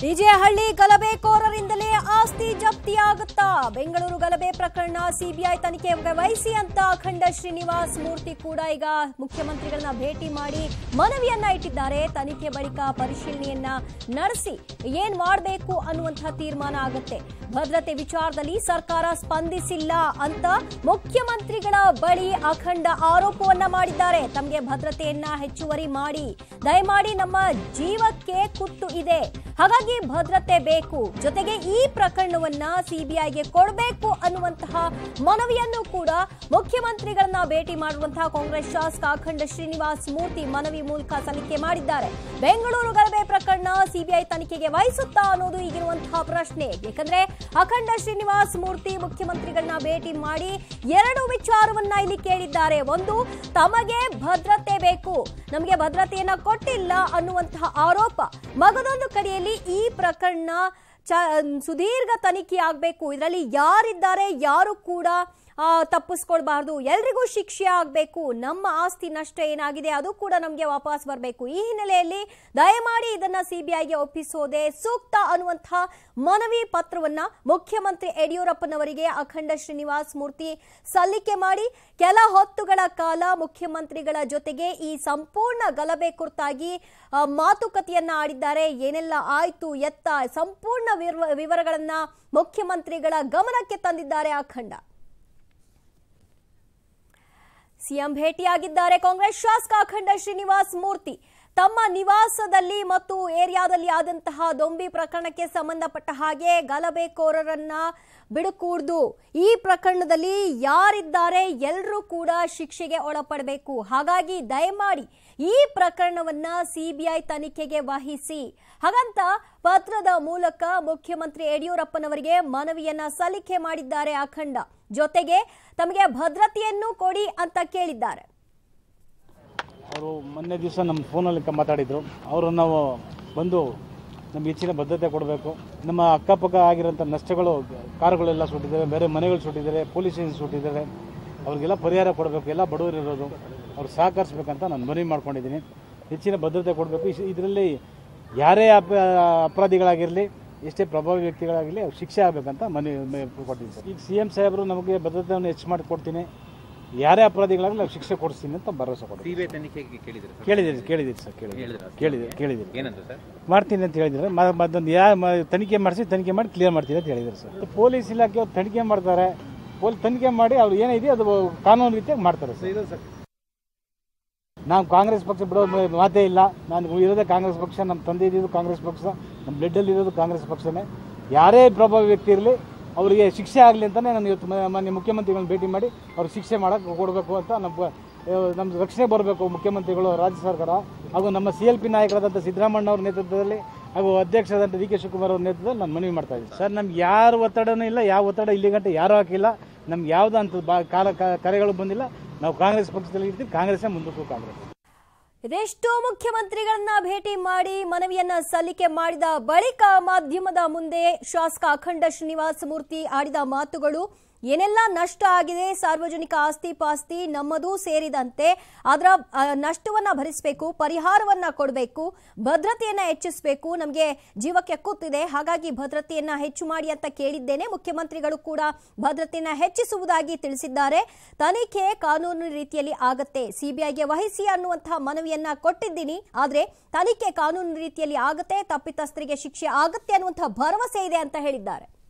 ವಿಜಯಹಳ್ಳಿ ಗಲಭೆಕೋರರಿಂದಲೇ ಆಸ್ತಿ ಜಪ್ತಿಯಾಗುತ್ತಾ ಬೆಂಗಳೂರು ಗಲಭೆ ಪ್ರಕರಣ ಸಿಬಿಐ ತನಿಖೆಗೆ ವಹಿಸಿ ಅಂತ ಅಖಂಡ ಶ್ರೀನಿವಾಸ್ ಮೂರ್ತಿ ಕೂಡ ಈಗ ಮುಖ್ಯಮಂತ್ರಿಗಳನ್ನ ಭೇಟಿ ಮಾಡಿ ಮನವಿಯನ್ನ ಇಟ್ಟಿದ್ದಾರೆ ತನಿಖೆ ಬಳಿಕ ಪರಿಶೀಲನೆಯನ್ನ ನಡೆಸಿ ಏನ್ ಮಾಡಬೇಕು ಅನ್ನುವಂತಹ ತೀರ್ಮಾನ ಆಗುತ್ತೆ ಭದ್ರತೆ ವಿಚಾರದಲ್ಲಿ ಸರ್ಕಾರ ಸ್ಪಂದಿಸಿಲ್ಲ ಅಂತ ಮುಖ್ಯಮಂತ್ರಿಗಳ ಬಳಿ ಅಖಂಡ ಆರೋಪವನ್ನ ಮಾಡಿದ್ದಾರೆ ತಮಗೆ ಭದ್ರತೆಯನ್ನ ಹೆಚ್ಚುವರಿ ಮಾಡಿ ದಯಮಾಡಿ ನಮ್ಮ ಜೀವಕ್ಕೆ ಕುತ್ತು ಇದೆ ಹಾಗಾಗಿ ಭದ್ರತೆ ಬೇಕು ಜೊತೆಗೆ ಈ ಪ್ರಕರಣವನ್ನ ಸಿಬಿಐಗೆ ಕೊಡಬೇಕು ಅನ್ನುವಂತಹ ಮನವಿಯನ್ನು ಕೂಡ ಮುಖ್ಯಮಂತ್ರಿಗಳನ್ನ ಭೇಟಿ ಮಾಡಿರುವಂತಹ ಕಾಂಗ್ರೆಸ್ ಶಾಸಕ ಅಖಂಡ ಶ್ರೀನಿವಾಸ್ ಮೂರ್ತಿ ಮನವಿ ಮೂಲಕ ಸಲ್ಲಿಕೆ ಮಾಡಿದ್ದಾರೆ ಬೆಂಗಳೂರು ಗಲಭೆ ಪ್ರಕರಣ ಸಿಬಿಐ ತನಿಖೆಗೆ ವಹಿಸುತ್ತಾ ಅನ್ನೋದು ಈಗಿರುವಂತಹ ಪ್ರಶ್ನೆ ಯಾಕಂದ್ರೆ ಅಖಂಡ ಶ್ರೀನಿವಾಸ್ ಮೂರ್ತಿ ಮುಖ್ಯಮಂತ್ರಿಗಳನ್ನ ಭೇಟಿ ಮಾಡಿ ಎರಡು ವಿಚಾರವನ್ನ ಇಲ್ಲಿ ಕೇಳಿದ್ದಾರೆ ಒಂದು ತಮಗೆ ಭದ್ರತೆ ಬೇಕು ನಮಗೆ ಭದ್ರತೆಯನ್ನ ಕೊಟ್ಟಿಲ್ಲ ಅನ್ನುವಂತಹ ಆರೋಪ ಮಗದೊಂದು ಕಡೆಯಲ್ಲಿ ಈ ಪ್ರಕರಣ ಚ ಸುದೀರ್ಘ ತನಿಖೆ ಆಗಬೇಕು ಇದರಲ್ಲಿ ಯಾರಿದ್ದಾರೆ ಯಾರು ಕೂಡ ಆ, ತಪ್ಪಿಸ್ಕೊಳ್ಬಾರ್ದು ಎಲ್ರಿಗೂ ಶಿಕ್ಷೆ ಆಗಬೇಕು ನಮ್ಮ ಆಸ್ತಿ ನಷ್ಟ ಏನಾಗಿದೆ ಅದು ಕೂಡ ನಮಗೆ ವಾಪಸ್ ಬರಬೇಕು ಈ ಹಿನ್ನೆಲೆಯಲ್ಲಿ ದಯಮಾಡಿ ಇದನ್ನ ಸಿಬಿಐಗೆ ಒಪ್ಪಿಸೋದೆ ಸೂಕ್ತ ಅನ್ನುವಂತಹ ಮನವಿ ಪತ್ರವನ್ನ ಮುಖ್ಯಮಂತ್ರಿ ಯಡಿಯೂರಪ್ಪನವರಿಗೆ ಅಖಂಡ ಶ್ರೀನಿವಾಸ್ ಮೂರ್ತಿ ಸಲ್ಲಿಕೆ ಮಾಡಿ ಕೆಲ ಹೊತ್ತುಗಳ ಕಾಲ ಮುಖ್ಯಮಂತ್ರಿಗಳ ಜೊತೆಗೆ ಈ ಸಂಪೂರ್ಣ ಗಲಭೆ ಕುರಿತಾಗಿ ಆ, ಮಾತುಕತೆಯನ್ನ ಆಡಿದ್ದಾರೆ ಏನೆಲ್ಲ ಆಯ್ತು ಎತ್ತ ಸಂಪೂರ್ಣ ವಿವ- ವಿವರಗಳನ್ನ ಮುಖ್ಯಮಂತ್ರಿಗಳ ಗಮನಕ್ಕೆ ತಂದಿದ್ದಾರೆ ಅಖಂಡ ಸಿಎಂ ಭೇಟಿಯಾಗಿದ್ದಾರೆ ಕಾಂಗ್ರೆಸ್ ಶಾಸಕ ಅಖಂಡ ಶ್ರೀನಿವಾಸ್ ಮೂರ್ತಿ ತಮ್ಮ ನಿವಾಸದಲ್ಲಿ ಮತ್ತು ಏರಿಯಾದಲ್ಲಿ ಆದಂತಹ ದೊಂಬಿ ಪ್ರಕರಣಕ್ಕೆ ಸಂಬಂಧಪಟ್ಟ ಹಾಗೆ ಗಲಭೆಕೋರರನ್ನ ಬಿಡುಕೂಡ್ದು ಈ ಪ್ರಕರಣದಲ್ಲಿ ಯಾರಿದ್ದಾರೆ ಎಲ್ಲರೂ ಕೂಡ ಶಿಕ್ಷೆಗೆ ಒಳಪಡಬೇಕು ಹಾಗಾಗಿ ದಯಮಾಡಿ ಈ ಪ್ರಕರಣವನ್ನ ಸಿಬಿಐ ತನಿಖೆಗೆ ವಹಿಸಿ ಹಾಗಂತ ಪತ್ರದ ಮೂಲಕ ಮುಖ್ಯಮಂತ್ರಿ ಯಡಿಯೂರಪ್ಪನವರಿಗೆ ಮನವಿಯನ್ನ ಸಲ್ಲಿಕೆ ಮಾಡಿದ್ದಾರೆ ಅಖಂಡ ಜೊತೆಗೆ ತಮಗೆ ಭದ್ರತೆಯನ್ನು ಕೊಡಿ ಅಂತ ಕೇಳಿದ್ದಾರೆ ಅವರು ಮೊನ್ನೆ ದಿವಸ ನಮ್ಮ ಫೋನಲ್ಲಿ ಕ- ಮಾತಾಡಿದರು ಅವರು ನಾವು ಬಂದು ನಮ್ಗೆ ಹೆಚ್ಚಿನ ಭದ್ರತೆ ಕೊಡಬೇಕು ನಮ್ಮ ಅಕ್ಕಪಕ್ಕ ಆಗಿರೋಂಥ ನಷ್ಟಗಳು ಕಾರುಗಳೆಲ್ಲ ಸುಟ್ಟಿದ್ದಾರೆ ಬೇರೆ ಮನೆಗಳು ಸುಟ್ಟಿದ್ದಾರೆ ಪೊಲೀಸ್ ಸ್ಟೇಷನ್ ಸುಟ್ಟಿದ್ದಾರೆ ಅವ್ರಿಗೆಲ್ಲ ಪರಿಹಾರ ಕೊಡಬೇಕು ಎಲ್ಲ ಬಡವರು ಇರೋದು ಅವ್ರು ಸಹಕರಿಸ್ಬೇಕಂತ ನಾನು ಮನವಿ ಮಾಡ್ಕೊಂಡಿದ್ದೀನಿ ಹೆಚ್ಚಿನ ಭದ್ರತೆ ಕೊಡಬೇಕು ಇದರಲ್ಲಿ ಯಾರೇ ಅಪ ಅಪರಾಧಿಗಳಾಗಿರಲಿ ಎಷ್ಟೇ ಪ್ರಭಾವಿ ವ್ಯಕ್ತಿಗಳಾಗಿರಲಿ ಅವ್ರು ಶಿಕ್ಷೆ ಆಗಬೇಕಂತ ಮನವಿ ಮ- ಕೊಟ್ಟಿದ್ದೀನಿ ಸರ್ ಈಗ ಸಿ ಎಂ ಸಾಹೇಬರು ನಮಗೆ ಭದ್ರತೆಯನ್ನು ಹೆಚ್ಚು ಮಾಡಿ ಕೊಡ್ತೀನಿ ಯಾರೇ ಅಪರಾಧಿಗಳಾಗಲಿ ನಾವು ಶಿಕ್ಷೆ ಕೊಡಿಸ್ತೀನಿ ಅಂತ ಭರವಸೆ ಕೊಡ್ತೀನಿ ಸಿಬಿಐ ತನಿಖೆಗೆ ಕೇಳಿದ್ರೆ ಸರ್ ಕೇಳಿದಿರಿ ಕೇಳಿದಿರಿ ಸರ್ ಕೇಳಿದಿರಿ ಹೇಳಿದ್ರಾ? ಕೇಳಿದಿರಿ ಕೇಳಿದಿರಿ ಏನಂತ ಸರ್ ಮಾಡ್ತೀನಿ ಅಂತ ಹೇಳಿದ್ರೆ ಮತ್ತೊಂದು ಯಾ ಮ- ತನಿಖೆ ಮಾಡಿಸಿ ತನಿಖೆ ಮಾಡಿ ಕ್ಲಿಯರ್ ಮಾಡ್ತೀನಿ ಅಂತ ಹೇಳಿದ್ರು ಸರ್ ಪೊಲೀಸ್ ಇಲಾಖೆ ಅವ್ರು ತನಿಖೆ ಮಾಡ್ತಾರೆ ಪೊಲೀಸ್ ತನಿಖೆ ಮಾಡಿ ಅವ್ರು ಏನಿದೆ ಅದು ಕಾನೂನು ರೀತಿಯಾಗಿ ಮಾಡ್ತಾರೆ ಸರ್ ನಾವು ಕಾಂಗ್ರೆಸ್ ಪಕ್ಷ ಬಿಡೋ ಮ- ಮಾತೇ ಇಲ್ಲ ನಾನು ಇರೋದೇ ಕಾಂಗ್ರೆಸ್ ಪಕ್ಷ ನಮ್ಮ ತಂದೆ ಇದ್ದಿದ್ದು ಕಾಂಗ್ರೆಸ್ ಪಕ್ಷ ನಮ್ಮ ಬ್ಲಡ್ಡಲ್ಲಿ ಇರೋದು ಕಾಂಗ್ರೆಸ್ ಪಕ್ಷನೇ ಯಾರೇ ಪ್ರಭಾವಿ ವ್ಯಕ್ತಿ ಇರಲಿ ಅವರಿಗೆ ಶಿಕ್ಷೆ ಆಗಲಿ ಅಂತಲೇ ನಾನು ಇವತ್ತು ಮ- ಮಾನ್ಯ ಮುಖ್ಯಮಂತ್ರಿಗಳನ್ನ ಭೇಟಿ ಮಾಡಿ ಅವ್ರಿಗೆ ಶಿಕ್ಷೆ ಮಾಡೋಕ್ಕೆ ಕೊಡಬೇಕು ಅಂತ ನಮ್ಮ ನಮ್ಮ ರಕ್ಷಣೆ ಬರಬೇಕು ಮುಖ್ಯಮಂತ್ರಿಗಳು ರಾಜ್ಯ ಸರ್ಕಾರ ಹಾಗೂ ನಮ್ಮ ಸಿ ಎಲ್ ಪಿ ನಾಯಕರಾದಂಥ ಸಿದ್ದರಾಮಣ್ಣ ಅವ್ರ ನೇತೃತ್ವದಲ್ಲಿ ಹಾಗೂ ಅಧ್ಯಕ್ಷರಾದಂಥ ಡಿ ಕೆ ಶಿವಕುಮಾರ್ ಅವ್ರ ನೇತೃತ್ವದಲ್ಲಿ ನಾನು ಮನವಿ ಮಾಡ್ತಾ ಇದ್ದೀನಿ ಸರ್ ನಮ್ಗೆ ಯಾರು ಒತ್ತಡನೂ ಇಲ್ಲ ಯಾವ ಒತ್ತಡ ಇಲ್ಲಿ ಗಂಟೆ ಯಾರೂ ಹಾಕಿಲ್ಲ ನಮ್ಗೆ ಯಾವುದೋ ಅಂತ ಬಾ ಕಾಲ ಕ- ಕರೆಗಳು ಬಂದಿಲ್ಲ ನಾವು ಕಾಂಗ್ರೆಸ್ ಪಕ್ಷದಲ್ಲಿ ಇರ್ತೀವಿ ಕಾಂಗ್ರೆಸ್ಸೇ ಮುಂದಕ್ಕೂ ಕಾಂಗ್ರೆಸ್ ಇದೆಷ್ಟೋ ಮುಖ್ಯಮಂತ್ರಿಗಳನ್ನ ಭೇಟಿ ಮಾಡಿ ಮನವಿಯನ್ನ ಸಲ್ಲಿಕೆ ಮಾಡಿದ ಬಳಿಕ ಮಾಧ್ಯಮದ ಮುಂದೆ ಶಾಸಕ ಅಖಂಡ ಶ್ರೀನಿವಾಸ ಮೂರ್ತಿ ಆಡಿದ ಮಾತುಗಳು ಏನೆಲ್ಲ ನಷ್ಟ ಆಗಿದೆ ಸಾರ್ವಜನಿಕ ಆಸ್ತಿ ಪಾಸ್ತಿ ನಮ್ಮದು ಸೇರಿದಂತೆ ಅದರ ಆ, ನಷ್ಟವನ್ನ ಭರಿಸಬೇಕು ಪರಿಹಾರವನ್ನ ಕೊಡಬೇಕು ಭದ್ರತೆಯನ್ನ ಹೆಚ್ಚಿಸಬೇಕು ನಮಗೆ ಜೀವಕ್ಕೆ ಕೂತಿದೆ ಹಾಗಾಗಿ ಭದ್ರತೆಯನ್ನ ಹೆಚ್ಚು ಮಾಡಿ ಅಂತ ಕೇಳಿದ್ದೇನೆ ಮುಖ್ಯಮಂತ್ರಿಗಳು ಕೂಡ ಭದ್ರತೆಯನ್ನ ಹೆಚ್ಚಿಸುವುದಾಗಿ ತಿಳಿಸಿದ್ದಾರೆ ತನಿಖೆ ಕಾನೂನು ರೀತಿಯಲ್ಲಿ ಆಗತ್ತೆ ಸಿಬಿಐಗೆ ವಹಿಸಿ ಅನ್ನುವಂತಹ ಮನವಿಯನ್ನ ಕೊಟ್ಟಿದ್ದೀನಿ ಆದ್ರೆ ತನಿಖೆ ಕಾನೂನು ರೀತಿಯಲ್ಲಿ ಆಗತ್ತೆ ತಪ್ಪಿತಸ್ಥರಿಗೆ ಶಿಕ್ಷೆ ಆಗತ್ತೆ ಅನ್ನುವಂತಹ ಭರವಸೆ ಇದೆ ಅಂತ ಹೇಳಿದ್ದಾರೆ